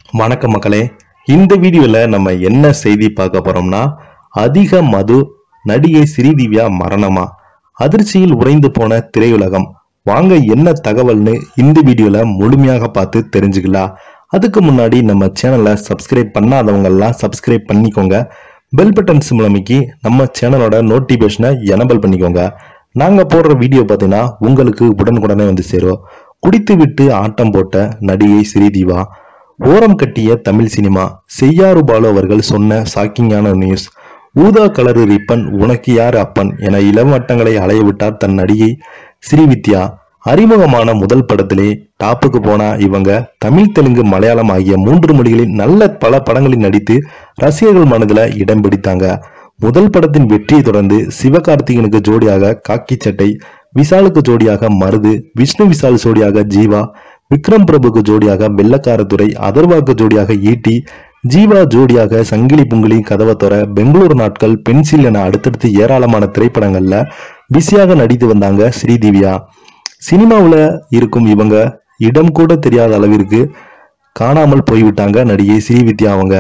வணக்கம் மக்களே இந்த வீடியோவில் நம்ம என்ன செய்தி பார்க்க போறோம்னா அதிக மது நடிகை ஸ்ரீதிவ்யா மரணமா அதிர்ச்சியில் உறைந்து போன திரையுலகம் வாங்க என்ன தகவல்னு இந்த வீடியோல முழுமையாக பார்த்து தெரிஞ்சுக்கலாம் அதுக்கு முன்னாடி நம்ம சேனலை சப்ஸ்கிரைப் பண்ணாதவங்க எல்லாம் சப்ஸ்கிரைப் பண்ணிக்கோங்க பெல் பட்டன் சிம்லமைக்கு நம்ம சேனலோட நோட்டிபிகேஷனை எனபிள் பண்ணிக்கோங்க நாங்க போடுற வீடியோ பார்த்தீங்கன்னா உங்களுக்கு உடனுக்குடனே வந்து சேரும் குடித்து விட்டு ஆட்டம் போட்ட நடிகை ஸ்ரீதிவா ஓரம் கட்டிய தமிழ் சினிமா செய்யாறு பாலு அவர்கள் சொன்ன ஷாக்கிங்கான நியூஸ் ஊதா கலரு ரிப்பன் உனக்கு யார் அப்பன் என இளவட்டங்களை அலைய விட்டார் தன் நடிகை ஸ்ரீவித்யா அறிமுகமான முதல் படத்திலே டாப்புக்கு போன இவங்க தமிழ் தெலுங்கு மலையாளம் ஆகிய மூன்று மொழிகளில் நல்ல பல படங்களில் நடித்து ரசிகர்கள் மனதில் இடம் பிடித்தாங்க முதல் படத்தின் வெற்றியை தொடர்ந்து சிவகார்த்திகனுக்கு ஜோடியாக காக்கி சட்டை விஷாலுக்கு ஜோடியாக மருது விஷ்ணு விஷால் ஜோடியாக ஜீவா விக்ரம் பிரபுக்கு ஜோடியாக வெள்ளக்காரத்துறை அதர்வாக்கு ஜோடியாக ஈட்டி ஜீவா ஜோடியாக சங்கிலி புங்கிலி கதவத்தொர பெங்களூரு நாட்கள் பென்சில் என அடுத்தடுத்து ஏராளமான திரைப்படங்கள்ல பிஸியாக நடித்து வந்தாங்க ஸ்ரீதிவ்யா சினிமாவுல இருக்கும் இவங்க இடம் கூட தெரியாத அளவிற்கு காணாமல் போய்விட்டாங்க நடிகை ஸ்ரீவித்யா அவங்க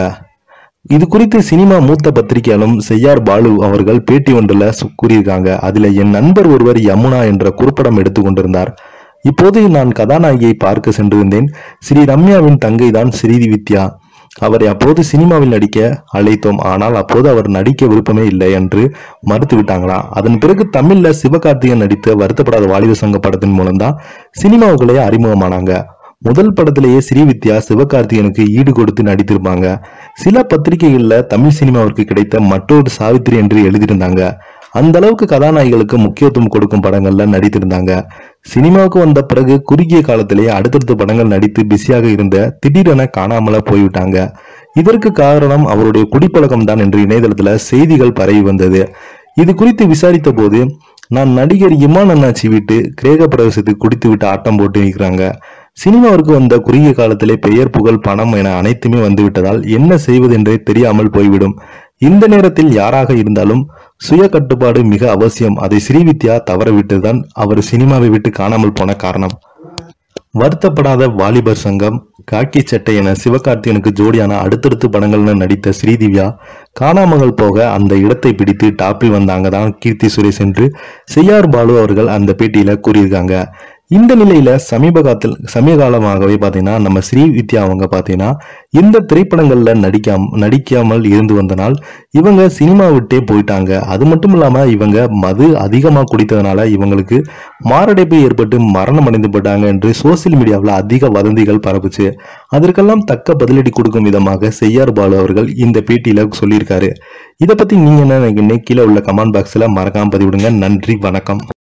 இது குறித்து சினிமா மூத்த பத்திரிகையாளரும் செய்யார் பாலு அவர்கள் பேட்டி ஒன்றில் சு- கூறியிருக்காங்க அதுல என் நண்பர் ஒருவர் யமுனா என்ற குறுப்படம் எடுத்து கொண்டிருந்தார் இப்போது நான் கதாநாயகியை பார்க்க சென்றிருந்தேன் ஸ்ரீ ரம்யாவின் தங்கை தான் ஸ்ரீவித்யா அவரை அப்போது சினிமாவில் நடிக்க அழைத்தோம் ஆனால் அப்போது அவர் நடிக்க விருப்பமே இல்லை என்று மறுத்து விட்டாங்களாம் அதன் பிறகு தமிழ்ல சிவகார்த்திகேயன் நடித்த வருத்தப்படாத வாலிப சங்க படத்தின் மூலம்தான் சினிமாவுக்குள்ளே அறிமுகமானாங்க முதல் படத்திலேயே ஸ்ரீவித்யா சிவகார்த்திகேயனுக்கு ஈடு கொடுத்து நடித்திருப்பாங்க சில பத்திரிகைகள்ல தமிழ் சினிமாவிற்கு கிடைத்த மற்றொரு சாவித்திரி என்று எழுதியிருந்தாங்க அந்த அளவுக்கு கதாநாயகிகளுக்கு முக்கியத்துவம் கொடுக்கும் படங்கள்ல நடித்திருந்தாங்க சினிமாவுக்கு வந்த பிறகு குறுகிய காலத்திலேயே அடுத்தடுத்த படங்கள் நடித்து பிஸியாக இருந்த திடீரென காணாமல போய்விட்டாங்க இதற்கு காரணம் அவருடைய குடிப்பழக்கம் தான் என்று இணையதளத்துல செய்திகள் பரவி வந்தது இது குறித்து விசாரித்த போது நான் நடிகர் இமான் அண்ணாச்சி வீட்டு கிரேக பிரவேசத்துக்கு குடித்து விட்டு ஆட்டம் போட்டு இருக்கிறாங்க சினிமாவிற்கு வந்த குறுகிய காலத்திலே பெயர் புகழ் பணம் என அனைத்துமே வந்துவிட்டதால் என்ன செய்வது என்றே தெரியாமல் போய்விடும் இந்த நேரத்தில் யாராக இருந்தாலும் சுய கட்டுப்பாடு மிக அவசியம் அதை ஸ்ரீவித்யா தவறவிட்டதுதான் அவர் சினிமாவை விட்டு காணாமல் போன காரணம் வருத்தப்படாத வாலிபர் சங்கம் காக்கி சட்டை என சிவகார்த்திகனுக்கு ஜோடியான அடுத்தடுத்து படங்கள்னு நடித்த ஸ்ரீதிவ்யா காணாமல் போக அந்த இடத்தை பிடித்து டாப்பில் வந்தாங்க தான் கீர்த்தி சுரேஷ் என்று செய்யார் பாலு அவர்கள் அந்த பேட்டியில கூறியிருக்காங்க இந்த நிலையில சமீப காலத்தில் சமீப காலமாகவே பாத்தீங்கன்னா நம்ம ஸ்ரீவித்யா அவங்க பாத்தீங்கன்னா இந்த திரைப்படங்கள்ல நடிக்காம நடிக்காமல் இருந்து வந்தனால் இவங்க சினிமா விட்டே போயிட்டாங்க அது மட்டும் இல்லாம இவங்க மது அதிகமா குடித்ததுனால இவங்களுக்கு மாரடைப்பு ஏற்பட்டு மரணம் அடைந்து போட்டாங்க என்று சோசியல் மீடியாவில் அதிக வதந்திகள் பரப்புச்சு அதற்கெல்லாம் தக்க பதிலடி கொடுக்கும் விதமாக செய்யார் பாலு அவர்கள் இந்த பேட்டியில சொல்லியிருக்காரு இதை பத்தி நீங்க என்ன நினைக்கிறீங்க? கீழே உள்ள கமெண்ட் பாக்ஸ்ல மறக்காம பதிவிடுங்க நன்றி வணக்கம்